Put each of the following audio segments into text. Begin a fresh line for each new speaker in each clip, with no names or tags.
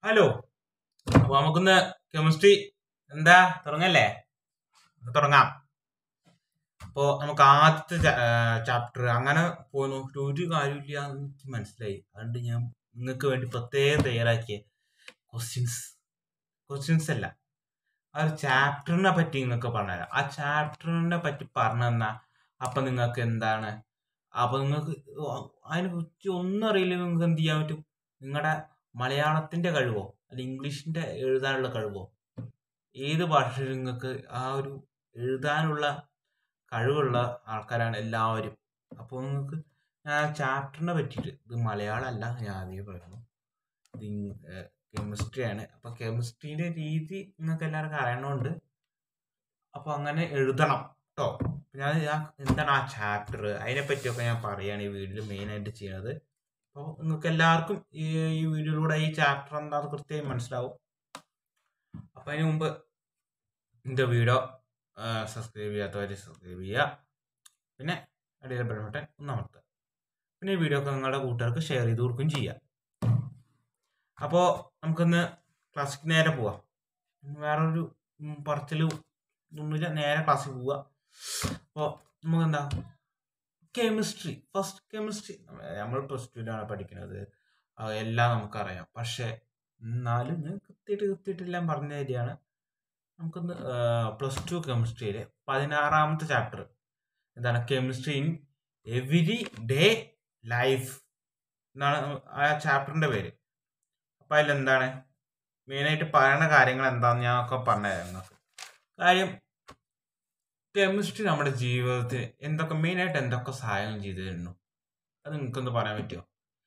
Hello അപ്പൊ നമുക്കൊന്ന് chemistry എന്താ തുടങ്ങല്ലേ നമുക്ക് തുടങ്ങാം അപ്പോ നമുക്ക് ആദ്യത്തെ ചാപ്റ്റർ അങ്ങനെ പോയി നോക്കിയിട്ട് ഒരു കാര്യമില്ല എന്ന് എനിക്ക് മനസ്സിലായി അതുകൊണ്ട് ഞാൻ നിങ്ങൾക്ക് വേണ്ടി പ്രത്യേകം തയ്യാറാക്കിയ ക്വസ്റ്റ്യൻസ് ക്വസ്റ്റ്യൻസ് അല്ല ആ ഒരു ചാപ്റ്ററിനെ പറ്റി നിങ്ങൾക്ക് പറഞ്ഞുതരാം ആ ചാപ്റ്ററിനെ പറ്റി പറഞ്ഞു തന്നാൽ അപ്പൊ നിങ്ങൾക്ക് എന്താണ് അപ്പൊ നിങ്ങൾക്ക് അതിനെ കുറിച്ച് ഒന്നും അറിയില്ലെങ്കിൽ നിങ്ങൾക്ക് എന്ത് ചെയ്യാൻ പറ്റും നിങ്ങളുടെ മലയാളത്തിന്റെ കഴിവോ അല്ലെങ്കിൽ ഇംഗ്ലീഷിന്റെ എഴുതാനുള്ള കഴിവോ ഏത് ഭാഷയിലും നിങ്ങൾക്ക് ആ ഒരു എഴുതാനുള്ള കഴിവുള്ള ആൾക്കാരാണ് എല്ലാവരും അപ്പോൾ നിങ്ങൾക്ക് ഞാൻ ആ ചാപ്റ്ററിനെ പറ്റിയിട്ട് ഇത് മലയാളം അല്ല ഞാൻ ആദ്യം പറയുന്നു ഇത് കെമിസ്ട്രിയാണ് അപ്പൊ കെമിസ്ട്രീന്റെ രീതി നിങ്ങൾക്ക് എല്ലാവർക്കും അറിയണമുണ്ട് അപ്പൊ അങ്ങനെ എഴുതണം കേട്ടോ ഞാൻ ആ- എന്താണ് ആ ചാപ്റ്റർ അതിനെ പറ്റിയൊക്കെ ഞാൻ പറയുകയാണ് ഈ വീഡിയോയിൽ മെയിൻ ആയിട്ട് ചെയ്യുന്നത് അപ്പോൾ നിങ്ങൾക്ക് എല്ലാവർക്കും ഈ ഈ വീഡിയോയിലൂടെ ഈ ചാപ്റ്റർ എന്താണെന്ന് കൃത്യമായി മനസ്സിലാവും അപ്പൊ അതിന് മുമ്പ് എൻ്റെ വീഡിയോ സബ്സ്ക്രൈബ് ചെയ്യാത്തവർ സബ്സ്ക്രൈബ് ചെയ്യുക പിന്നെ അടിയിൽ ബെൽ ബട്ടൺ ഒന്ന് അമർത്തുക പിന്നെ ഈ വീഡിയോ ഒക്കെ നിങ്ങളുടെ കൂട്ടുകാർക്ക് ഷെയർ ചെയ്ത് കൊടുക്കുകയും ചെയ്യുക അപ്പോൾ നമുക്കൊന്ന് ക്ലാസ്സിക്ക് നേരെ പോവാം വേറൊരു ഉം, പറച്ചിലും ഒന്നുമില്ല നേരെ ക്ലാസ്സിൽ പോവുക അപ്പോൾ നമുക്ക് എന്താ കെമിസ്ട്രി ഫസ്റ്റ് കെമിസ്ട്രി നമ്മൾ പ്ലസ് ടുവിലാണ് പഠിക്കുന്നത് ആ, എല്ലാം നമുക്കറിയാം പക്ഷേ എന്നാലും ഞാൻ കൃത്യമായിട്ട് കൃത്യമായിട്ട് എല്ലാം പറഞ്ഞു തരികയാണ് നമുക്കൊന്ന് പ്ലസ് ടു കെമിസ്ട്രിയിലെ പതിനാറാമത്തെ ചാപ്റ്റർ എന്താണ് chemistry in every day life എന്നാണ് ആ ചാപ്റ്ററിന്റെ പേര് അപ്പം അതിലെന്താണ് മെയിനായിട്ട് പറയുന്ന കാര്യങ്ങൾ എന്താണെന്ന് ഞാൻ ഒക്കെ പറഞ്ഞുതരാം നിങ്ങൾക്ക് കാര്യം കെമിസ്ട്രി നമ്മുടെ ജീവിതത്തിൽ എന്തൊക്കെ മെയിനായിട്ട് എന്തൊക്കെ സഹായം ചെയ്തിരുന്നു അത് നിങ്ങൾക്കൊന്ന് പറയാൻ പറ്റുമോ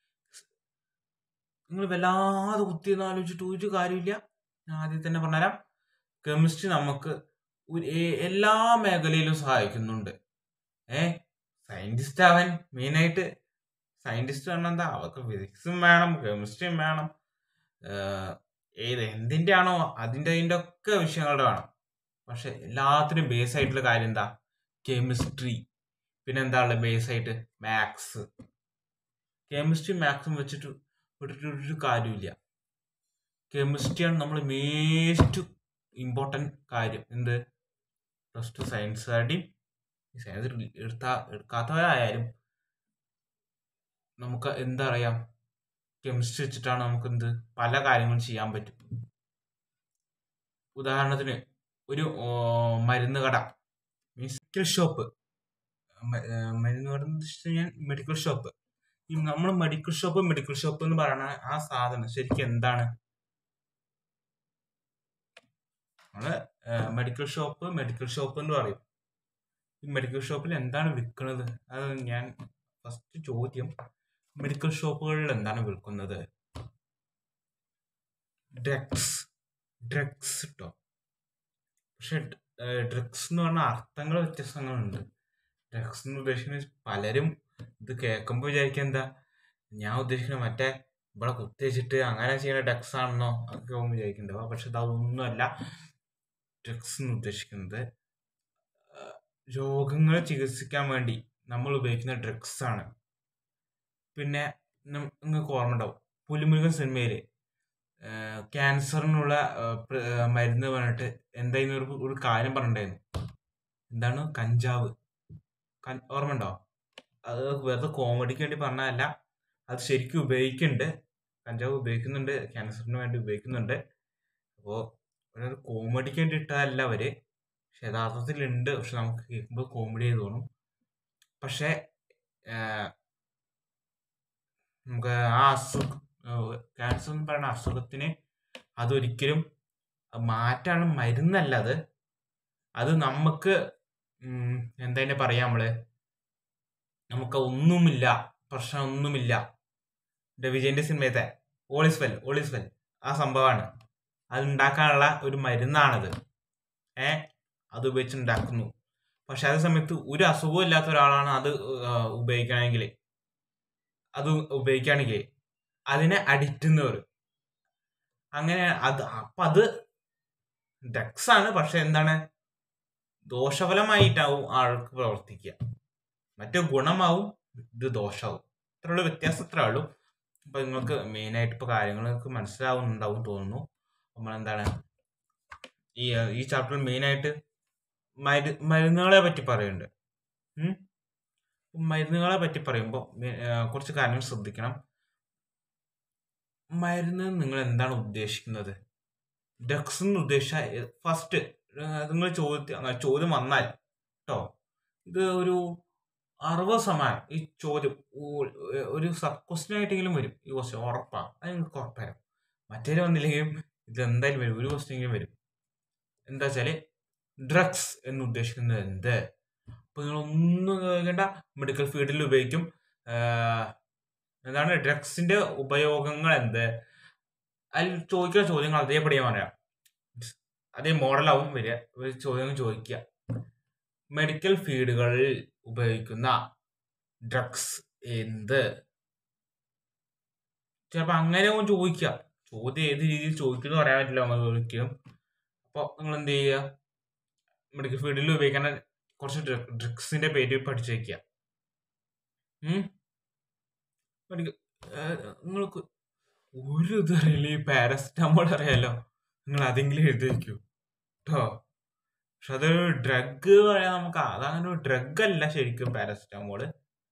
നിങ്ങൾ വല്ലാതെ കുത്തിയെന്ന് ആലോചിച്ചിട്ട് ഒരു കാര്യമില്ല ഞാൻ ആദ്യം തന്നെ പറഞ്ഞുതരാം കെമിസ്ട്രി നമുക്ക് ഒരു ഏ- എല്ലാ മേഖലയിലും സഹായിക്കുന്നുണ്ട് ഏ സയന്റിസ്റ്റ് ആവാൻ മെയിനായിട്ട് സയന്റിസ്റ്റ് പറഞ്ഞാൽ എന്താ അവർക്ക് ഫിസിക്സും വേണം കെമിസ്ട്രിയും വേണം ഏഹ് ഏത് എന്തിന്റെ ആണോ അതിന്റെ അതിന്റെ ഒക്കെ വിഷയങ്ങളുടെ വേണം പക്ഷെ എല്ലാത്തിനും ബേസ് ആയിട്ടുള്ള കാര്യം എന്താ കെമിസ്ട്രി പിന്നെ എന്താ ഉള്ളത് ബേസ് ആയിട്ട് മാത്സ് കെമിസ്ട്രി മാത്സും വെച്ചിട്ട് വിട്ടിട്ട് ഒരു കാര്യമില്ല കെമിസ്ട്രിയാണ് നമ്മൾ മേസ്റ്റ് ഇമ്പോർട്ടൻറ്റ് കാര്യം എന്ത് പ്ലസ് ടു സയൻസുകാരുടെയും സയൻസ് എടുത്താ എടുക്കാത്തവരായാലും നമുക്ക് എന്താ അറിയാം കെമിസ്ട്രി വെച്ചിട്ടാണ് നമുക്ക് എന്ത് പല കാര്യങ്ങളും ചെയ്യാൻ പറ്റും ഉദാഹരണത്തിന് ഒരു ഓ, മരുന്ന് കട മീൻസ് മെഡിക്കൽ ഷോപ്പ് മരുന്ന് കട എന്ന് വെച്ച് കഴിഞ്ഞാൽ മെഡിക്കൽ ഷോപ്പ് ഈ നമ്മൾ മെഡിക്കൽ ഷോപ്പ് മെഡിക്കൽ ഷോപ്പ് എന്ന് പറയുന്ന ആ സാധനം ശരിക്കും എന്താണ് നമ്മള് മെഡിക്കൽ ഷോപ്പ് മെഡിക്കൽ ഷോപ്പ് എന്ന് പറയും ഈ മെഡിക്കൽ ഷോപ്പിൽ എന്താണ് വിൽക്കുന്നത് അത് ഞാൻ ഫസ്റ്റ് ചോദ്യം മെഡിക്കൽ ഷോപ്പുകളിൽ എന്താണ് വിൽക്കുന്നത് ഡ്രഗ്സ് ഡ്രഗ്സ് കേട്ടോ പക്ഷെ ഡ്രഗ്സ് എന്ന് പറഞ്ഞ അർത്ഥങ്ങൾ വ്യത്യസ്തങ്ങളുണ്ട് ഡ്രഗ്സ് എന്ന് ഉദ്ദേശിക്കുന്നത് പലരും ഇത് കേൾക്കുമ്പോൾ വിചാരിക്കുക എന്താ ഞാൻ ഉദ്ദേശിക്കുന്നത് മറ്റേ ഇവിടെ കുത്തിവെച്ചിട്ട് അങ്ങനെ ചെയ്യുന്ന ഡ്രഗ്സ് ആണെന്നോ അതൊക്കെ ആവുമ്പോൾ വിചാരിക്കുന്നുണ്ടാവുക പക്ഷെ ഇത് അതൊന്നുമല്ല ഡ്രഗ്സ് എന്ന് ഉദ്ദേശിക്കുന്നത് ആ, രോഗങ്ങളെ ചികിത്സിക്കാൻ വേണ്ടി നമ്മൾ ഉപയോഗിക്കുന്ന ഡ്രഗ്സ് ആണ് പിന്നെ നം- നിങ്ങൾക്ക് ഓർമ്മ ഉണ്ടാവും പുലിമുരുകൻ സിനിമയില് ക്യാൻസറിനുള്ള ആ, പ്ര- ആ, മരുന്ന് പറഞ്ഞിട്ട് എന്തായിരുന്നു ഒരു ഒരു കാര്യം പറഞ്ഞിട്ടുണ്ടായിരുന്നു എന്താണ് കഞ്ചാവ് കൻ- ഓർമ്മ ഉണ്ടോ അത് വെറുതെ കോമഡിക്ക് വേണ്ടി പറഞ്ഞതല്ല അത് ശരിക്കും ഉപയോഗിക്കുന്നുണ്ട് കഞ്ചാവ് ഉപയോഗിക്കുന്നുണ്ട് ക്യാൻസറിന് വേണ്ടി ഉപയോഗിക്കുന്നുണ്ട് അപ്പോൾ ഒരു കോമഡിക്ക് വേണ്ടി ഇട്ടതല്ല അവര് പക്ഷെ യഥാർത്ഥത്തിൽ ഉണ്ട് പക്ഷെ നമുക്ക് കേൾക്കുമ്പോൾ കോമഡി ആയി തോന്നും പക്ഷെ ആഹ്, നമുക്ക് ആ അസുഖം ക്യാൻസർ എന്ന് പറയുന്ന അസുഖത്തിന് അതൊരിക്കലും മാറ്റാണ് മരുന്നല്ല അത് അത് നമുക്ക് ഉം, എന്താ അതിനെ പറയാ നമ്മള് നമുക്ക് ഒന്നുമില്ല പ്രശ്നം ഒന്നുമില്ല എൻ്റെ വിജയന്റെ സിനിമയത്തെ all is well all is well ആ സംഭവമാണ് അത് ഉണ്ടാക്കാനുള്ള ഒരു മരുന്നാണത് ഏ അത് ഉപയോഗിച്ച് ഉണ്ടാക്കുന്നു പക്ഷെ അതേ സമയത്ത് ഒരു അസുഖവും ഇല്ലാത്ത ഒരാളാണ് അത് ആ, ഉപയോഗിക്കണമെങ്കിൽ അത് ഉപയോഗിക്കുകയാണെങ്കിൽ അതിനെ അഡിക്റ്റ് എന്ന് പറയും അങ്ങനെ അത് അപ്പൊ അത് ഡ്രഗ്സ് ആണ് പക്ഷെ എന്താണ് ദോഷഫലമായിട്ടാവും ആൾക്ക് പ്രവർത്തിക്കുക മറ്റു ഗുണമാവും ഇത് ദോഷമാവും ഇത്രയുള്ള വ്യത്യാസം ഇത്രേ ഉള്ളൂ ഇപ്പൊ നിങ്ങൾക്ക് മെയിനായിട്ട് ഇപ്പൊ കാര്യങ്ങളൊക്കെ മനസ്സിലാവുന്നുണ്ടാവും തോന്നുന്നു നമ്മളെന്താണ് ഈ ഈ ചാപ്റ്ററിൽ മെയിനായിട്ട് മരു മരുന്നുകളെ പറ്റി പറയുന്നുണ്ട് ഉം. മരുന്നുകളെ പറ്റി പറയുമ്പോൾ കുറച്ച് കാര്യങ്ങൾ ശ്രദ്ധിക്കണം മരുന്ന് നിങ്ങൾ എന്താണ് ഉദ്ദേശിക്കുന്നത് ഡ്രഗ്സ് എന്ന് ഉദ്ദേശിച്ച ഫസ്റ്റ് നിങ്ങൾ ചോദ്യം ചോദ്യം വന്നാൽ കേട്ടോ ഇത് ഒരു അറുപത് ശതമാനം ഈ ചോദ്യം ഊ- ഒരു സബ് ക്വസ്റ്റ്യൻ ആയിട്ടെങ്കിലും വരും ഈ ക്വസ്റ്റ്യൻ ഉറപ്പാണ് അത് നിങ്ങൾക്ക് ഉറപ്പായിരുന്നു മറ്റേ വന്നില്ലെങ്കിലും ഇത് എന്തായാലും വരും ഒരു ക്വസ്റ്റ്യൻ വരും എന്താ വെച്ചാല് ഡ്രഗ്സ് എന്ന് ഉദ്ദേശിക്കുന്നത് എന്ത് അപ്പൊ നിങ്ങൾ ഒന്നും കേൾക്കേണ്ട മെഡിക്കൽ ഫീൽഡിൽ ഉപയോഗിക്കും ആഹ് എന്താണ് ഡ്രഗ്സിന്റെ ഉപയോഗങ്ങൾ എന്ത് അതിൽ ചോദിക്കുന്ന ചോദ്യങ്ങൾ അതേപടി ഞാൻ പറയാം അതേ മോഡലാവും വരിക ഒരു ചോദ്യങ്ങൾ ചോദിക്കുക മെഡിക്കൽ ഫീൽഡുകളിൽ ഉപയോഗിക്കുന്ന ഡ്രഗ്സ് എന്ത് ചിലപ്പോ അങ്ങനെ ഒന്ന് ചോദിക്കാം ചോദ്യം ഏത് രീതിയിൽ ചോദിക്കുന്നു പറയാൻ പറ്റില്ല നമ്മൾ ഒരിക്കലും അപ്പോൾ നിങ്ങൾ എന്ത് ചെയ്യുക മെഡിക്കൽ ഫീൽഡിൽ ഉപയോഗിക്കുന്ന കുറച്ച് ഡ്രഗ്സിന്റെ പേര് പഠിച്ചു വെക്കുക ഉം. മെഡിക്കൽ നിങ്ങൾക്ക് ഒരു ഇത് അറിയില്ല ഈ പാരസിറ്റമോൾ അറിയാലോ നിങ്ങൾ അതെങ്കിലും എഴുതി വെക്കൂ കേട്ടോ പക്ഷെ അതൊരു ഡ്രഗ് പറയാൻ നമുക്ക് അതങ്ങനെ ഒരു ഡ്രഗ് അല്ല ശരിക്കും പാരസിറ്റമോള്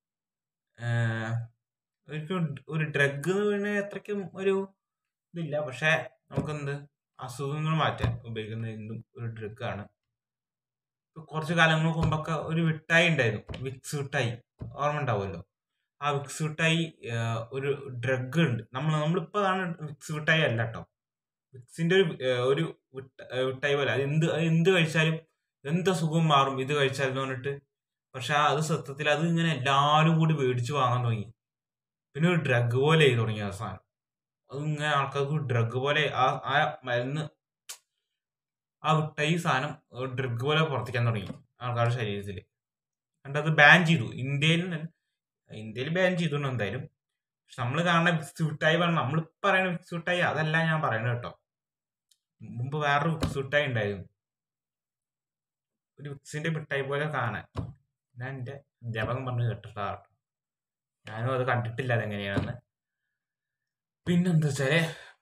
ഒരിക്കലും ഒരു ഡ്രഗ് എന്ന് പറയുന്നത് അത്രയ്ക്കും ഒരു ഇതില്ല പക്ഷെ നമുക്കെന്ത് അസുഖങ്ങൾ മാറ്റാൻ ഉപയോഗിക്കുന്ന എന്തും ഒരു ഡ്രഗ് ആണ് ഇപ്പൊ കുറച്ച് കാലങ്ങൾക്ക് മുമ്പൊക്കെ ഒരു മിഠായി ഉണ്ടായിരുന്നു വിക്സ് മിഠായി ഓർമ്മ ഉണ്ടാവുമല്ലോ ആ വിക്സ് മിഠായി ആഹ്, ഒരു ഡ്രഗ് ഉണ്ട് നമ്മൾ നമ്മളിപ്പോ ആണ് വിക്സ് മിഠായി അല്ല കേട്ടോ വിക്സിന്റെ ഒരു ആഹ്, ഒരു മിഠ- ആഹ് മിഠായി പോലെ അത് എന്ത് അത് എന്ത് കഴിച്ചാലും എന്ത് അസുഖവും മാറും ഇത് കഴിച്ചാൽ എന്ന് പറഞ്ഞിട്ട് പക്ഷെ അത് സത്യത്തിൽ അത് ഇങ്ങനെ എല്ലാവരും കൂടി മേടിച്ച് വാങ്ങാൻ തുടങ്ങി പിന്നെ ഒരു ഡ്രഗ് പോലെ ആയി തുടങ്ങി ആ സാധനം അത് ഇങ്ങനെ ആൾക്കാർക്ക് ഡ്രഗ് പോലെ ആ ആ മരുന്ന് ആ മിഠായി സാധനം ഡ്രഗ് പോലെ പുറത്തേക്കാൻ തുടങ്ങി ആൾക്കാരുടെ ശരീരത്തിൽ എന്നിട്ട് അത് ബാൻ ചെയ്തു ഇന്ത്യയിൽ തന്നെ- ഇന്ത്യയിൽ ബാൻ ചെയ്തു എന്തായാലും പക്ഷെ നമ്മൾ കാണുന്ന വിക്സ് മിഠായി പറഞ്ഞ നമ്മൾ പറയുന്ന വിക്സ് മിഠായി അതല്ല ഞാൻ പറയുന്നത് കേട്ടോ മുമ്പ് വേറൊരു വിക്സ് മിഠായി ഉണ്ടായിരുന്നു ഒരു വിക്സിന്റെ മിഠായി പോലെ കാണാൻ ഞാൻ എന്റെ അധ്യാപകൻ പറഞ്ഞ് കേട്ടിട്ടാ കേട്ടോ ഞാനും അത് കണ്ടിട്ടില്ല അതെങ്ങനെയാണെന്ന് പിന്നെന്താ വെച്ചാല്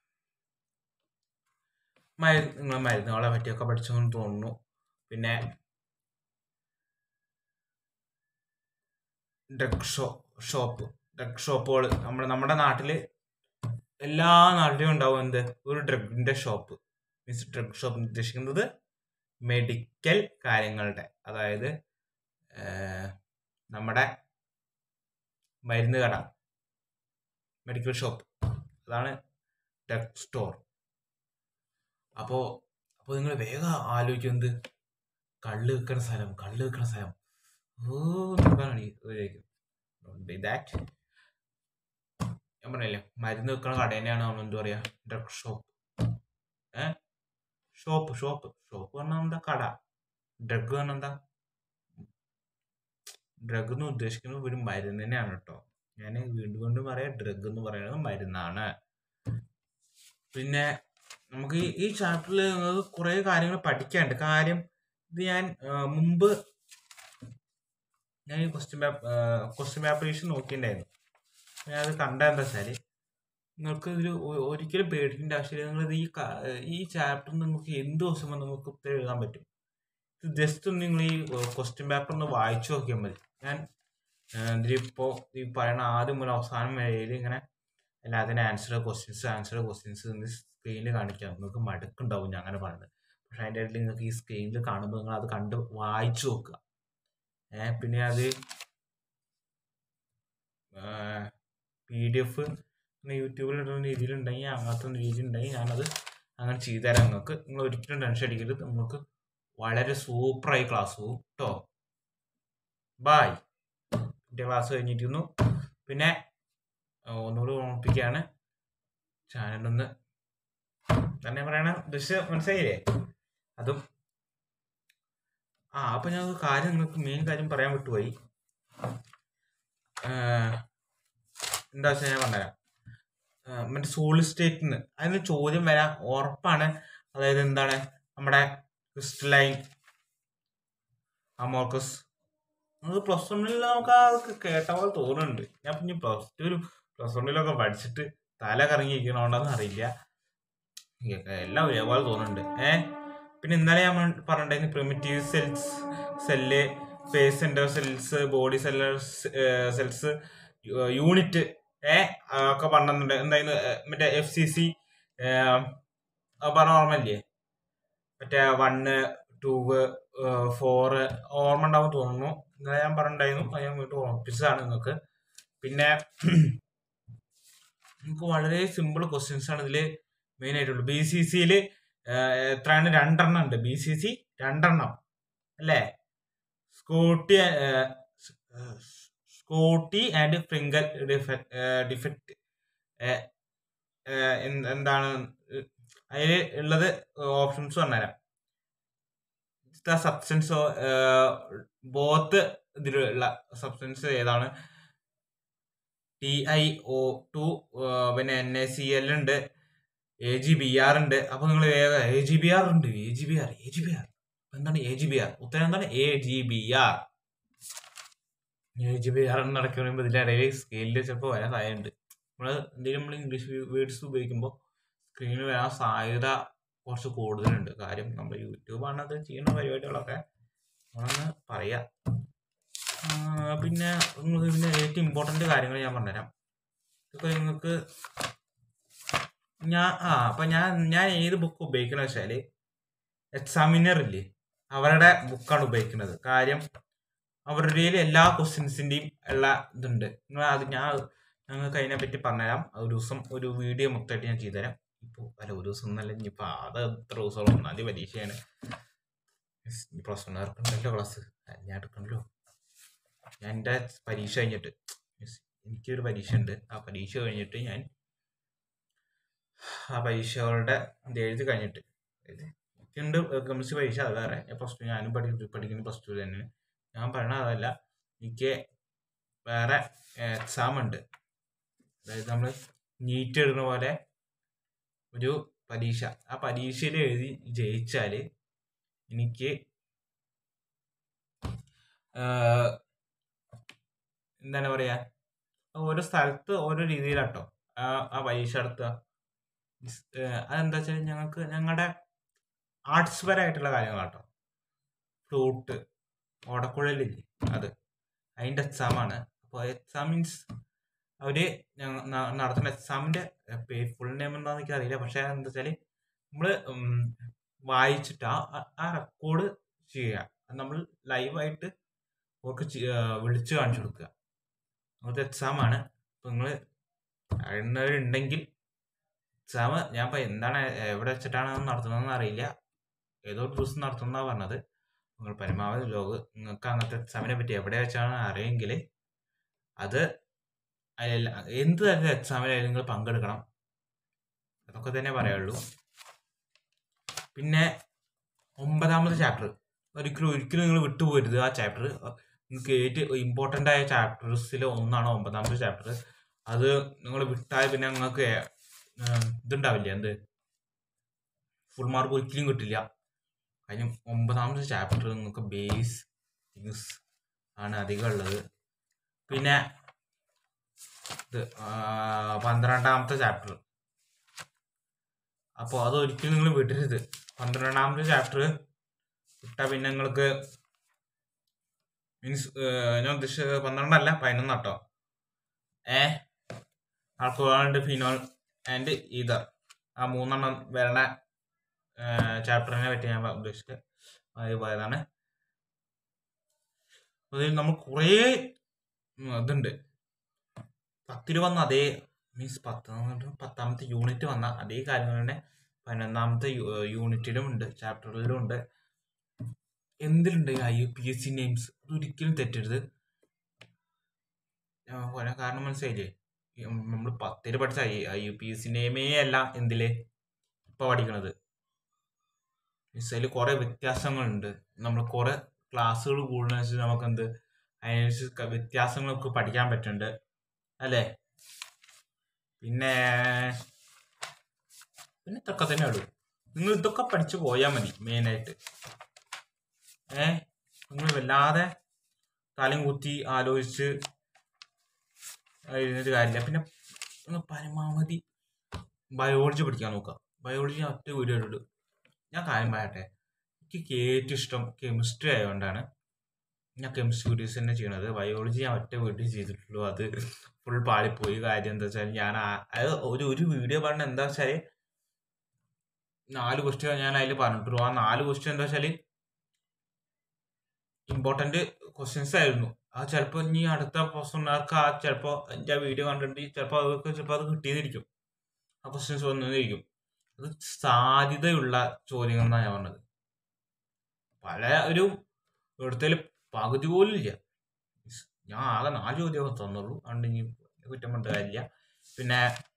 മരുന്ന് നിങ്ങൾ മരുന്നുകളെ പറ്റിയൊക്കെ പഠിച്ചെന്ന് തോന്നുന്നു പിന്നെ ഡ്രഗ് ഷോ ഷോപ്പ് ഡ്രഗ് ഷോപ്പുകൾ നമ്മുടെ നമ്മുടെ നാട്ടില് എല്ലാ നാട്ടിലും ഉണ്ടാവും എന്ത് ഒരു ഡ്രഗിന്റെ ഷോപ്പ് മീൻസ് ഡ്രഗ് ഷോപ്പ് ഉദ്ദേശിക്കുന്നത് മെഡിക്കൽ കാര്യങ്ങളുടെ അതായത് ഏർ, നമ്മുടെ മരുന്ന് കട മെഡിക്കൽ ഷോപ്പ് അതാണ് ഡ്രഗ് സ്റ്റോർ അപ്പോ അപ്പൊ നിങ്ങൾ വേഗം ആലോചിക്കും എന്ത് കള്ള് വെക്കണ സ്ഥലം കള്ള് വെക്കണ സ്ഥലം ഓ നോക്കാനാണ് ദാറ്റ് ഞാൻ പറഞ്ഞില്ലേ മരുന്ന് വെക്കണ കട തന്നെയാണ് നമ്മൾ എന്താ പറയാ ഡ്രഗ് ഷോപ്പ് ഏ ഷോപ്പ് ഷോപ്പ് ഷോപ്പ് പറഞ്ഞാൽ എന്താ കട ഡ്രഗ് പറഞ്ഞാൽ എന്താ ഡ്രഗ് എന്ന് ഉദ്ദേശിക്കുന്നത് ഒരു മരുന്ന് തന്നെയാണ് കേട്ടോ ഞാൻ വീണ്ടും വീണ്ടും പറയാം ഡ്രഗ് എന്ന് പറയുന്നത് മരുന്നാണ് പിന്നെ നമുക്ക് ഈ- ഈ ചാപ്റ്ററിൽ നിങ്ങൾക്ക് കുറെ കാര്യങ്ങൾ പഠിക്കാനുണ്ട് കാര്യം ഇത് ഞാൻ ആ, മുമ്പ് ഞാൻ ഈ ക്വസ്റ്റ്യൻ പേപ്പർ ക്വസ്റ്റ്യൻ പേപ്പറേഷൻ നോക്കിയിട്ടുണ്ടായിരുന്നു ഞാൻ അത് കണ്ട എന്താ വെച്ചാല് നിങ്ങൾക്ക് ഇതിൽ ഒരിക്കലും പേടിക്കേണ്ട ആവശ്യമില്ല നിങ്ങൾ ഈ ക- ഈ ചാപ്റ്റർ നിങ്ങൾക്ക് എന്ത് ദിവസം വന്ന് നിങ്ങൾക്ക് ഉത്തരം എഴുതാൻ പറ്റും ഇത് ജസ്റ്റ് ഒന്ന് നിങ്ങൾ ഈ ക്വസ്റ്റ്യൻ പേപ്പർ ഒന്ന് വായിച്ചു നോക്കിയാൽ മതി ഞാൻ ഇതിലിപ്പോ ഈ പറയുന്ന ആദ്യം മുതൽ അവസാനം വരെയിൽ ഇങ്ങനെ എല്ലാത്തിനും ആൻസർ ക്വസ്റ്റ്യൻസ് ആൻസർ ക്വസ്റ്റ്യൻസ് സ്ക്രീനിൽ കാണിക്കാം നിങ്ങൾക്ക് മടുക്കുണ്ടാവും ഞാൻ അങ്ങനെ പറയുന്നത് പക്ഷെ അതിൻ്റെ ഇടയിൽ നിങ്ങൾക്ക് ഈ സ്ക്രീനിൽ കാണുമ്പോൾ നിങ്ങൾ അത് കണ്ട് വായിച്ചു നോക്കുക ഏഹ് പിന്നെ അത് പി ഡി എഫ് യൂട്യൂബിൽ ഇടുന്ന രീതിയിലുണ്ടെങ്കിൽ അങ്ങനത്തെ ഒരു രീതി ഉണ്ടെങ്കിൽ ഞാനത് അങ്ങനെ ചെയ്തു തരാം നിങ്ങൾക്ക് നിങ്ങൾ ഒരിക്കലും ടെൻഷൻ അടിക്കരുത് നിങ്ങൾക്ക് വളരെ സൂപ്പറായി ക്ലാസ് പോകും കേട്ടോ ബായ് എൻ്റെ ക്ലാസ് കഴിഞ്ഞിരിക്കുന്നു പിന്നെ ആ, ഒന്നുകൂടി ഓർമ്മിപ്പിക്കുകയാണ് ചാനലൊന്ന് തന്നെ പറയണ ദൃശ്യം മനസ്സിലായില്ലേ അതും ആ അപ്പൊ ഞാൻ ഒരു കാര്യം നിങ്ങൾക്ക് മെയിൻ കാര്യം പറയാൻ വിട്ടുപോയി ഏഹ്, എന്താ വെച്ചാൽ ഞാൻ പറഞ്ഞുതരാം ഏഹ്, മറ്റേ സോളിഡ് സ്റ്റേറ്റിന് അതിന് ചോദ്യം വരാൻ ഉറപ്പാണ് അതായത് എന്താണ് നമ്മുടെ ക്രിസ്റ്റലൈൻ അമോർക്കസ് നമുക്ക് പ്ലസ് വണ്ണിൽ നമുക്ക് അതൊക്കെ കേട്ട പോലെ തോന്നുന്നുണ്ട് ഞാൻ പിന്നെ പ്ലസ് ടു പ്ലസ് വണ്ണിലൊക്കെ പഠിച്ചിട്ട് തല കറങ്ങിയിരിക്കണോണ്ടെന്ന് അറിയില്ല എല്ലാം ഒരേപോലെ തോന്നുന്നുണ്ട് ഏ പിന്നെ ഇന്നലെ ഞാൻ പറഞ്ഞിട്ടുണ്ടായിരുന്നു primitive cells cell face centre cells body സെല്ലേഴ്സ് സെൽസ് യൂണിറ്റ് ഏ ഒക്കെ പറഞ്ഞിട്ടുണ്ട് എന്തായിരുന്നു ഏ, മറ്റേ എഫ് സി സി പറഞ്ഞ ഓർമ്മയില്ലേ മറ്റേ വണ്ണ് ടൂ ഫോറ് ഓർമ്മ ഉണ്ടാവും തോന്നുന്നു ഇന്നലെ ഞാൻ പറഞ്ഞിട്ടുണ്ടായിരുന്നു അത് ഞാൻ വീട്ടിൽ ഓർപ്പിച്ചതാണ് നിങ്ങൾക്ക് പിന്നെ നമുക്ക് വളരെ സിമ്പിൾ ക്വസ്റ്റ്യൻസ് ആണ് ഇതിൽ മെയിൻ ആയിട്ടുള്ളൂ ബി സി സിയിൽ എത്രയാണ് രണ്ടെണ്ണം ഉണ്ട് ബി സി സി രണ്ടെണ്ണം അല്ലേ Schottky Schottky and Frenkel defect എന്താണ് അതിൽ ഉള്ളത് ഓപ്ഷൻസ് പറഞ്ഞുതരാം ദ സബ്സ്റ്റൻസ് ബോത്ത് ഇതിലുള്ള സബ്സ്റ്റൻസ് ഏതാണ് ടി ഐ ഒ ടു പിന്നെ എൻ എ സി എൽ ഉണ്ട് എ ജി ബി ആർ ഉണ്ട് അപ്പൊ നിങ്ങൾ വേഗം എ ജി ബി ആർ ഉണ്ട് A G B R A G B R എന്താണ് എ ജി ബി ആർ ഉത്തരം എന്താണ് A G B R A G B R എന്ന് നടക്കുമ്പോൾ ഇതിന്റെ ഇടയിൽ സ്കെയിലിൽ ചിലപ്പോൾ വരാൻ സാധ്യതയുണ്ട് നമ്മൾ എന്തെങ്കിലും നമ്മൾ ഇംഗ്ലീഷ് വേർഡ്സ് ഉപയോഗിക്കുമ്പോൾ സ്ക്രീനിൽ വരാൻ സാധ്യത കുറച്ച് കൂടുതലുണ്ട് കാര്യം നമ്മൾ യൂട്യൂബാണ് അത് ചെയ്യുന്ന പരിപാടികളൊക്കെ നമ്മളൊന്ന് പറയാം ആ, പിന്നെ നിങ്ങൾക്ക് പിന്നെ ഏറ്റവും ഇമ്പോർട്ടൻ്റ് കാര്യങ്ങൾ ഞാൻ പറഞ്ഞുതരാം ഇതൊക്കെ നിങ്ങൾക്ക് ഞാൻ ആ അപ്പം ഞാൻ ഞാൻ ഏത് ബുക്ക് ഉപയോഗിക്കണമെന്ന് വെച്ചാൽ എക്സാമിനർ ഇല്ലേ അവരുടെ ബുക്കാണ് ഉപയോഗിക്കുന്നത് കാര്യം അവരുടെ കയ്യിൽ എല്ലാ ക്വസ്റ്റ്യൻസിൻ്റെയും ഉള്ള ഇതുണ്ട് നിങ്ങൾ അത് ഞാൻ ഞങ്ങൾക്ക് അതിനെപ്പറ്റി പറഞ്ഞുതരാം ഒരു ദിവസം ഒരു വീഡിയോ മൊത്തമായിട്ട് ഞാൻ ചെയ്തുതരാം ഇപ്പോൾ അല്ല ഒരു ദിവസം ഒന്നല്ല ഇനിയിപ്പോൾ അത് എത്ര ദിവസമോളം ഒന്നാം തീയതി പരീക്ഷയാണ് പ്ലസ് വൺ ഇറക്കണ്ടല്ലോ ക്ലാസ് ഞാൻ എടുക്കണല്ലോ ഞാൻ എൻ്റെ പരീക്ഷ കഴിഞ്ഞിട്ട് Yes, എനിക്കൊരു പരീക്ഷ ഉണ്ട് ആ പരീക്ഷ കഴിഞ്ഞിട്ട് ഞാൻ ആ പരീക്ഷകളുടെ ഇത് എഴുതി കഴിഞ്ഞിട്ട് ഇത് എനിക്കുണ്ട് കെമിസ്ട്രി പരീക്ഷ അത് വേറെ ഞാൻ പ്ലസ് ടു ഞാനും പഠി പഠിക്കുന്ന പ്ലസ് ടു തന്നെയാണ് ഞാൻ പറയണത് അതല്ല എനിക്ക് വേറെ എക്സാം ഉണ്ട് അതായത് നമ്മൾ നീറ്റ് എഴുതുന്ന പോലെ ഒരു പരീക്ഷ ആ പരീക്ഷയിൽ എഴുതി ജയിച്ചാൽ എനിക്ക് ആഹ്, എന്താണ് പറയാ ഓരോ സ്ഥലത്ത് ഓരോ രീതിയിലാട്ടോ ആ ആ പരീക്ഷ നടത്തുക ഇസ്- ഏഹ് അതെന്താ വെച്ചാൽ ഞങ്ങൾക്ക് ഞങ്ങളുടെ ആർട്സ് പരമായിട്ടുള്ള കാര്യങ്ങളാട്ടോ ഫ്ലൂട്ട് ഓടക്കുഴലില്ലേ അത് അതിൻ്റെ എക്സാമാണ് അപ്പോൾ എക്സാം മീൻസ് അവര് ഞങ്ങ ന- നടത്തുന്ന എക്സാമിന്റെ ഫുൾ നെയിം എന്താണെന്ന് എനിക്ക് അറിയില്ല പക്ഷെ എന്താ വെച്ചാല് നമ്മള് ഉം, വായിച്ചിട്ട് ആ ആ റെക്കോർഡ് ചെയ്യുക നമ്മൾ ലൈവായിട്ട് അവർക്ക് ചെ- ആ, വിളിച്ച് കാണിച്ചു കൊടുക്കുക അങ്ങനത്തെ എക്സാം ആണ് അപ്പൊ നിങ്ങള് അറിയുന്നവരുണ്ടെങ്കിൽ എക്സാം ഞാൻ ഇപ്പൊ എന്താണ് എവിടെ വെച്ചിട്ടാണ് അത് നടത്തുന്നതെന്ന് അറിയില്ല ഏതോ ഒരു ദിവസം നടത്തുന്നതാണ് പറഞ്ഞത് നിങ്ങൾ പരമാവധി ലോഗ് നിങ്ങൾക്ക് അങ്ങനത്തെ എക്സാമിനെ പറ്റി എവിടെ വെച്ചാണ് അറിയെങ്കിൽ അത് അതിലെല്ല എന്ത് തരത്തിലുള്ള എക്സാമിലായാലും നിങ്ങൾ പങ്കെടുക്കണം അതൊക്കെ തന്നെ പറയുള്ളൂ പിന്നെ ഒമ്പതാമത്തെ ചാപ്റ്റർ ഒരിക്കലും ഒരിക്കലും നിങ്ങൾ വിട്ടുപോകരുത് ആ ചാപ്റ്റർ നിങ്ങൾക്ക് ഏറ്റവും ഇമ്പോർട്ടൻ്റ് ആയ ചാപ്റ്റേഴ്സിൽ ഒന്നാണ് ഒമ്പതാമത്തെ ചാപ്റ്റർ അത് നിങ്ങൾ വിട്ടാൽ പിന്നെ നിങ്ങൾക്ക് ഏഹ്, ഇതുണ്ടാവില്ല എന്ത് ഫുൾ മാർക്ക് ഒരിക്കലും കിട്ടില്ല കാര്യം ഒമ്പതാമത്തെ ചാപ്റ്റർ നിങ്ങൾക്ക് ബേസ് തിങ്സ് ആണ് അധികം ഉള്ളത് പിന്നെ ഇത് ആ, പന്ത്രണ്ടാമത്തെ ചാപ്റ്റർ അപ്പോൾ അത് ഒരിക്കലും നിങ്ങൾ വിടരുത് പന്ത്രണ്ടാമത്തെ ചാപ്റ്റർ വിട്ടാൽ പിന്നെ നിങ്ങൾക്ക് മീൻസ് ഞാൻ ഉദ്ദേശിച്ചത് പന്ത്രണ്ടല്ല പതിനൊന്നാട്ടോ ഏ alcohol and phenol and ether ആ മൂന്നെണ്ണം വരണ ചാപ്റ്ററിനെ പറ്റി ഞാൻ ഉദ്ദേശിച്ചത് അത് പോയതാണ് അതിൽ നമ്മൾ കുറേ ഉം, ഇതുണ്ട് പത്തിൽ വന്ന അതേ മീൻസ് പത്ത് പത്താമത്തെ യൂണിറ്റ് വന്ന അതേ കാര്യങ്ങൾ തന്നെ പതിനൊന്നാമത്തെ യൂണിറ്റിലും ഉണ്ട് ചാപ്റ്ററിലും ഉണ്ട് എന്തിലുണ്ട് I U P S C names ഒരിക്കലും തെറ്റരുത് ആ, ഓരോ കാരണം മനസ്സിലായില്ലേ നമ്മൾ പത്തിൽ പഠിച്ച I I U P S C നെയിമേ അല്ല എന്തില് ഇപ്പൊ പഠിക്കണത് അതിൽ കുറെ വ്യത്യാസങ്ങളുണ്ട് നമ്മൾ കുറെ ക്ലാസ്സുകൾ കൂടുന്നതനുസരിച്ച് നമുക്ക് എന്ത് അതിനനുസരിച്ച് വ്യത്യാസങ്ങളൊക്കെ പഠിക്കാൻ പറ്റുന്നുണ്ട് അല്ലേ പിന്നെ പിന്നെ ഇതൊക്കെ തന്നെ ഉള്ളൂ നിങ്ങൾ ഇതൊക്കെ പഠിച്ചു പോയാൽ മതി മെയിനായിട്ട് ഏ നിങ്ങൾ വല്ലാതെ തലയും കുത്തി ആലോചിച്ച് ഇരുന്നിട്ട് കാര്യമില്ല പിന്നെ നിങ്ങൾ പരമാവധി ബയോളജി പഠിക്കാൻ നോക്കുക ബയോളജി ഞാൻ ഒറ്റ വീഡിയോ ഇടും ഞാൻ കാര്യം പറയട്ടെ എനിക്ക് ഏറ്റവും ഇഷ്ടം കെമിസ്ട്രി ആയതുകൊണ്ടാണ് ഞാൻ കെമിസ്ട്രി വീഡിയോസ് തന്നെ ചെയ്യണത് ബയോളജി ഞാൻ ഒറ്റ വീഡിയോ ചെയ്തിട്ടുള്ളൂ അത് ഫുൾ പാളിപ്പോയി കാര്യം എന്താ വെച്ചാൽ ഞാൻ ആ- അത് ഒരു ഒരു വീഡിയോ പറഞ്ഞ എന്താ വെച്ചാൽ നാല് ക്വസ്റ്റ്യൻ ഞാൻ അതിൽ പറഞ്ഞിട്ടുള്ളൂ ആ നാല് ക്വസ്റ്റ്യൻ എന്താ വെച്ചാൽ ഇമ്പോർട്ടന്റ് ക്വസ്റ്റ്യൻസ് ആയിരുന്നു ആ ചിലപ്പോൾ ഇനി അടുത്ത പ്രൊഫസർമാർക്ക് ആ ചിലപ്പോൾ എൻ്റെ വീഡിയോ കണ്ടിട്ട് ചിലപ്പോൾ അവർക്ക് ചിലപ്പോൾ അത് കിട്ടിയതിരിക്കും ആ ക്വസ്റ്റ്യൻസ് വന്നതായിരിക്കും അത് സാധ്യതയുള്ള ചോദ്യങ്ങൾ എന്നാണ് ഞാൻ പറഞ്ഞത് പല ഒരു ഇവിടുത്തെ പകുതി പോലും ഇല്ല ഞാൻ ആകെ നാല് ചോദ്യമൊക്കെ തന്നുള്ളൂ അതുകൊണ്ട് ഇനി കുറ്റം പറഞ്ഞിട്ട് കാര്യമില്ല പിന്നെ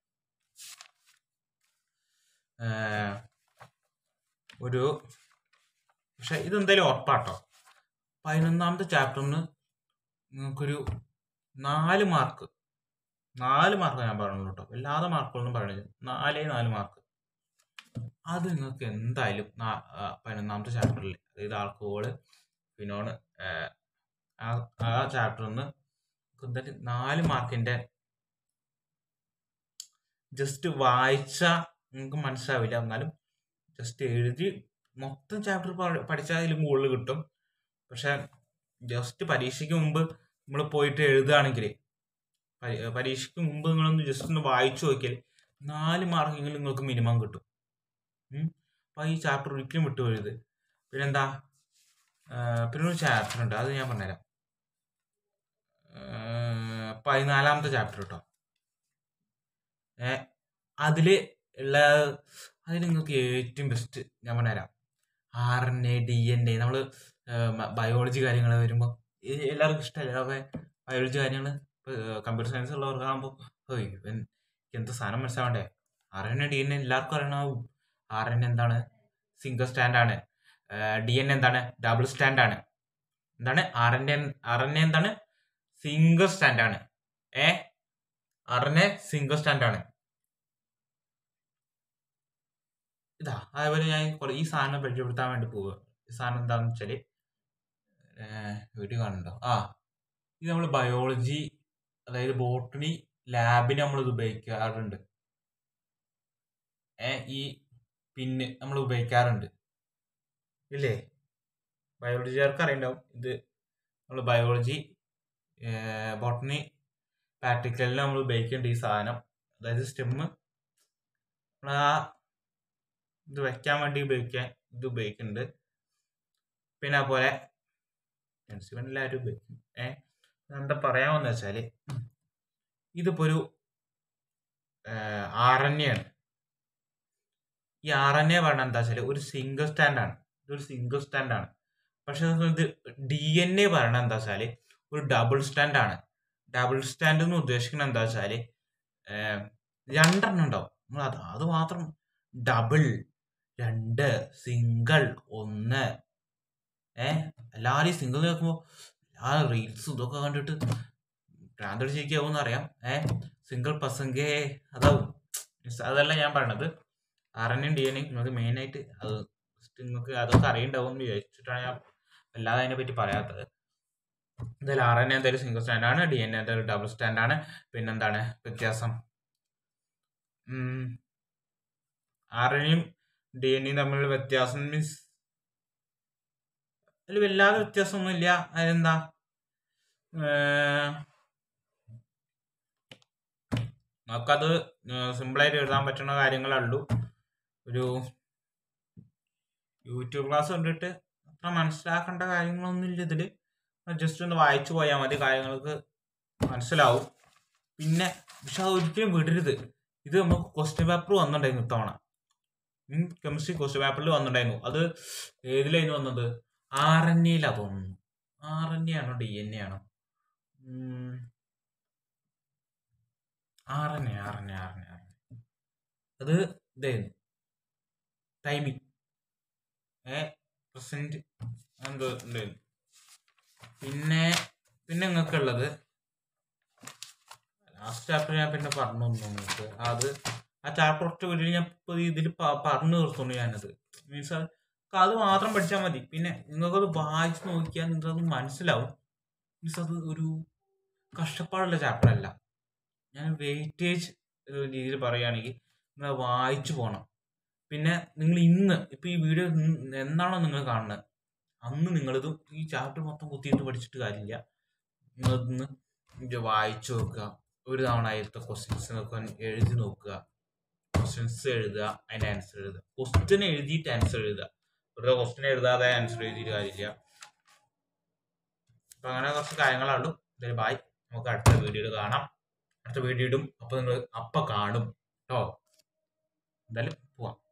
ഏഹ്, ഒരു പക്ഷെ ഇതെന്തായാലും ഉറപ്പാട്ടോ പതിനൊന്നാമത്തെ ചാപ്റ്ററിന് നിങ്ങൾക്കൊരു നാല് മാർക്ക് നാല് മാർക്ക് ഞാൻ പറഞ്ഞുള്ളൂ കേട്ടോ വല്ലാതെ മാർക്കുകളൊന്നും പറഞ്ഞില്ല നാലേ നാല് മാർക്ക് അത് നിങ്ങൾക്ക് എന്തായാലും നാ- ആ പതിനൊന്നാമത്തെ ചാപ്റ്ററിൽ അതായത് ആൾക്കോള് ഫിനോണ് ഏഹ്, ആ ആ ചാപ്റ്ററിൽ നിന്ന് എന്തായാലും നാല് മാർക്കിന്റെ ജസ്റ്റ് വായിച്ച നിങ്ങൾക്ക് മനസ്സിലാവില്ല എന്നാലും ജസ്റ്റ് എഴുതി മൊത്തം ചാപ്റ്റർ പഠിച്ചാൽ അതിൽ മുകളിൽ കിട്ടും പക്ഷെ ജസ്റ്റ് പരീക്ഷയ്ക്ക് മുമ്പ് നമ്മൾ പോയിട്ട് എഴുതുകയാണെങ്കിൽ പരീക്ഷയ്ക്ക് മുമ്പ് നിങ്ങളൊന്ന് ജസ്റ്റ് ഒന്ന് വായിച്ചു നോക്കിയാൽ നാല് മാർക്കെങ്കിലും നിങ്ങൾക്ക് മിനിമം കിട്ടും ഉം. അപ്പൊ ഈ ചാപ്റ്റർ ഒരിക്കലും വിട്ടുപോയത് പിന്നെന്താ ആ, പിന്നെ ഒരു ചാപ്റ്റർ ഉണ്ട് അത് ഞാൻ പറഞ്ഞുതരാം ആ, പതിനാലാമത്തെ ചാപ്റ്റർ കേട്ടോ ഏ അതില് ഉള്ള അതിൽ നിങ്ങൾക്ക് ഏറ്റവും ബെസ്റ്റ് ഞാൻ പറഞ്ഞുതരാം R N A D N A നമ്മൾ ബയോളജി കാര്യങ്ങൾ വരുമ്പോൾ എല്ലാവർക്കും ഇഷ്ടമല്ലേ അപ്പോൾ ബയോളജി കാര്യങ്ങൾ കമ്പ്യൂട്ടർ സയൻസ് ഉള്ളവർക്കാകുമ്പോൾ ഓയ് ഇവൻ എന്ത് സാധനം മനസ്സിലാവണ്ടേ R N A D N A എല്ലാവർക്കും അറിയണമാവും ആർ എൻ എന്താണ് സിംഗിൾ സ്റ്റാൻഡ് ആണ് ഡി എൻ എന്താണ് ഡബിൾ സ്റ്റാൻഡ് ആണ് എന്താണ് R N R N A എന്താണ് സിംഗിൾ സ്റ്റാൻഡ് ആണ് ഏ R N A single strand ആണ് ഇതാ അതേപോലെ ഞാൻ കുറേ- ഈ സാധനം പരിചയപ്പെടുത്താൻ വേണ്ടി പോവുക ഈ സാധനം എന്താണെന്ന് വെച്ചാല് വീഡിയോ കാണുന്നുണ്ടോ ആ ഇത് നമ്മൾ ബയോളജി അതായത് ബോട്ടണി ലാബിന് നമ്മൾ ഇത് ഉപയോഗിക്കാറുണ്ട് ഏ ഈ പിന്ന് നമ്മൾ ഉപയോഗിക്കാറുണ്ട് ഇല്ലേ ബയോളജിക്കാർക്ക് അറിയണ്ടാവും ഇത് നമ്മൾ ബയോളജി ബോട്ടണി പ്രാക്ടിക്കലിന് നമ്മൾ ഉപയോഗിക്കേണ്ട ഈ സാധനം അതായത് സ്റ്റെമ്മ് നമ്മൾ ആ ഇത് വെക്കാൻ വേണ്ടി ഉപയോഗിക്കാൻ ഇത് ഉപയോഗിക്കുന്നുണ്ട് പിന്നെ അതുപോലെ പെൻസിൽ എല്ലാവരും ഉപയോഗിക്കും ഏ എന്താ പറയാമെന്ന് വെച്ചാൽ ഇതിപ്പോ ഒരു ആർ എൻ എ ആണ് ഈ ആർ എൻ എ പറഞ്ഞാൽ എന്താ വെച്ചാൽ ഒരു സിംഗിൾ സ്റ്റാൻഡ് ആണ് ഇതൊരു സിംഗിൾ സ്റ്റാൻഡ് ആണ് പക്ഷെ ഇത് ഡി എൻ എ പറയണത് എന്താ വെച്ചാൽ ഒരു ഡബിൾ സ്റ്റാൻഡ് ആണ് ഡബിൾ സ്റ്റാൻഡ് എന്ന് ഉദ്ദേശിക്കുന്നത് എന്താ വെച്ചാൽ രണ്ടെണ്ണം ഉണ്ടാവും നമ്മൾ അത് അത് മാത്രം ഡബിൾ രണ്ട് സിംഗിൾ ഒന്ന് ഏ എല്ലാവരെയും സിംഗിൾ കേൾക്കുമ്പോൾ ആ റീൽസും ഇതൊക്കെ കണ്ടിട്ട് ഭ്രാന്തടിച്ചിരിക്കാവും അറിയാം ഏ സിംഗിൾ പസങ്കേ അതാവും Means അതല്ല ഞാൻ പറയണത് ആർ എൻ ഡി എൻ നിങ്ങൾക്ക് മെയിനായിട്ട് അത് just നിങ്ങൾക്ക് അതൊക്കെ അറിയണ്ടാവും എന്ന് വിചാരിച്ചിട്ടാണ് ഞാൻ അല്ലാതെ അതിനെ പറ്റി പറയാത്തത് എന്തായാലും ആർ എൻ എ എന്തായാലും സിംഗിൾ സ്റ്റാൻഡ് ആണ് ഡി എൻ എ എന്തായാലും ഡബിൾ സ്റ്റാൻഡ് ആണ് പിന്നെന്താണ് വ്യത്യാസം ആർ എനും ഡി എൻ എയും തമ്മിലുള്ള വ്യത്യാസം മീൻസ് അതിൽ വല്ലാതെ വ്യത്യാസമൊന്നുമില്ല അതെന്താ ഏർ, നമുക്കത് സിമ്പിളായിട്ട് എഴുതാൻ പറ്റുന്ന കാര്യങ്ങളേ ഉള്ളൂ ഒരു യൂട്യൂബ് ക്ലാസ് കണ്ടിട്ട് അത്ര മനസ്സിലാക്കേണ്ട കാര്യങ്ങളൊന്നും ഇല്ല ഇതില് ജസ്റ്റ് ഒന്ന് വായിച്ചു പോയാൽ മതി കാര്യങ്ങൾക്ക് മനസ്സിലാവും പിന്നെ പക്ഷെ അത് ഒരിക്കലും വിടരുത് ഇത് നമുക്ക് ക്വസ്റ്റ്യൻ പേപ്പർ വന്നിട്ടുണ്ടായിരുന്നു ഇത്തവണ കെമിസ്ട്രി ക്വസ്റ്റ്യൻ പേപ്പറിൽ വന്നിട്ടുണ്ടായിരുന്നു അത് ഏതിലായിരുന്നു വന്നത് ആർ എൻ എയിലാ തോന്നുന്നു ആർ എൻ എ ആണോ ഡി എൻ എ ആണോ R N A R N A R N A R N A അത് ഇതായിരുന്നു ടൈമിങ് ഏ പ്രസന്റ് എന്തോ ഉണ്ടായിരുന്നു പിന്നെ പിന്നെ നിങ്ങൾക്ക് ഉള്ളത് ലാസ്റ്റ് ചാപ്റ്റർ ഞാൻ പിന്നെ പറഞ്ഞു തന്നു നിങ്ങൾക്ക് അത് ആ ചാപ്റ്റർ ഒറ്റ വീട്ടിൽ ഞാൻ ഇപ്പോൾ ഇതിൽ പറഞ്ഞു തീർത്തുള്ളൂ ഞാനത് മീൻസ് അത് മാത്രം പഠിച്ചാൽ മതി പിന്നെ നിങ്ങൾക്കത് വായിച്ച് നോക്കിയാൽ നിങ്ങൾക്കത് മനസ്സിലാവും മീൻസ് അത് ഒരു കഷ്ടപ്പാടുള്ള ചാപ്റ്റർ അല്ല ഞാൻ വെയിറ്റേജ് ഒരു രീതിയിൽ പറയുകയാണെങ്കിൽ നിങ്ങൾ വായിച്ചു പോകണം പിന്നെ നിങ്ങൾ ഇന്ന് ഇപ്പൊ ഈ വീഡിയോ എന്താണോ നിങ്ങൾ കാണുന്നത് അന്ന് നിങ്ങളിത് ഈ ചാപ്റ്റർ മൊത്തം കുത്തിയിട്ട് പഠിച്ചിട്ട് കാര്യമില്ല നിങ്ങളിന്ന് ഇത് വായിച്ചു നോക്കുക ഒരു തവണ അതിലത്തെ ക്വസ്റ്റ്യൻസ് ഒക്കെ എഴുതി നോക്കുക ക്വസ്റ്റ്യൻസ് എഴുതുക അതിന്റെ ആൻസർ എഴുതുക ക്വസ്റ്റ്യൻ എഴുതിയിട്ട് ആൻസർ എഴുതുക വെറുതെ ക്വസ്റ്റ്യൻ എഴുതാതെ ആൻസർ എഴുതിയിട്ട് കാര്യമില്ല അപ്പൊ അങ്ങനെ കുറച്ച് കാര്യങ്ങളുള്ളൂ എന്തായാലും ബായ് നമുക്ക് അടുത്ത വീഡിയോയിൽ കാണാം അടുത്ത വീഡിയോ ഇടും അപ്പൊ നിങ്ങൾ അപ്പൊ കാണും കേട്ടോ എന്തായാലും പോവാം